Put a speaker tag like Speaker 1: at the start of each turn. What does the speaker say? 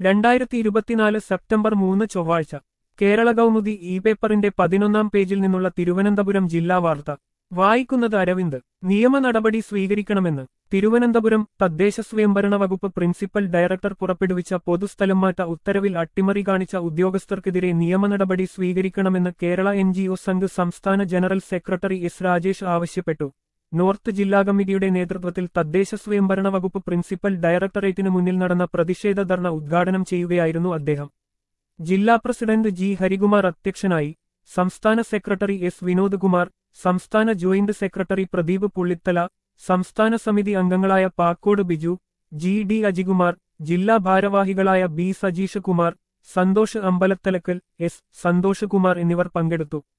Speaker 1: രണ്ടായിരത്തി ഇരുപത്തിനാല് സെപ്റ്റംബർ മൂന്ന് ചൊവ്വാഴ്ച കേരള കൗമുദി ഇ പേപ്പറിന്റെ പതിനൊന്നാം പേജിൽ നിന്നുള്ള തിരുവനന്തപുരം ജില്ലാ വാർത്ത വായിക്കുന്നത് അരവിന്ദ് നിയമ നടപടി സ്വീകരിക്കണമെന്ന് തിരുവനന്തപുരം തദ്ദേശ സ്വയംഭരണ വകുപ്പ് പ്രിൻസിപ്പൽ ഡയറക്ടർ പുറപ്പെടുവിച്ച പൊതുസ്ഥലം മാറ്റ ഉത്തരവിൽ അട്ടിമറി കാണിച്ച ഉദ്യോഗസ്ഥർക്കെതിരെ നിയമ നടപടി സ്വീകരിക്കണമെന്ന് Kerala N G O Sangh സംസ്ഥാന ജനറൽ സെക്രട്ടറി എസ് രാജേഷ് ആവശ്യപ്പെട്ടു നോർത്ത് ജില്ലാ കമ്മിറ്റിയുടെ നേതൃത്വത്തിൽ തദ്ദേശ സ്വയംഭരണ വകുപ്പ് പ്രിൻസിപ്പൽ ഡയറക്ടറേറ്റിനു മുന്നിൽ നടന്ന പ്രതിഷേധ ധർണ ഉദ്ഘാടനം ചെയ്യുകയായിരുന്നു അദ്ദേഹം ജില്ലാ പ്രസിഡന്റ് ജി ഹരികുമാർ അധ്യക്ഷനായി സംസ്ഥാന സെക്രട്ടറി എസ് വിനോദ് കുമാർ സംസ്ഥാന ജോയിന്റ് സെക്രട്ടറി പ്രദീപ് പുള്ളിത്തല സംസ്ഥാന സമിതി അംഗങ്ങളായ പാക്കോട് ബിജു ജി ഡി അജികുമാർ ജില്ലാ ഭാരവാഹികളായ ബി സജീഷ് കുമാർ സന്തോഷ് അമ്പലത്തലക്കൽ എസ് സന്തോഷ് കുമാർ എന്നിവർ പങ്കെടുത്തു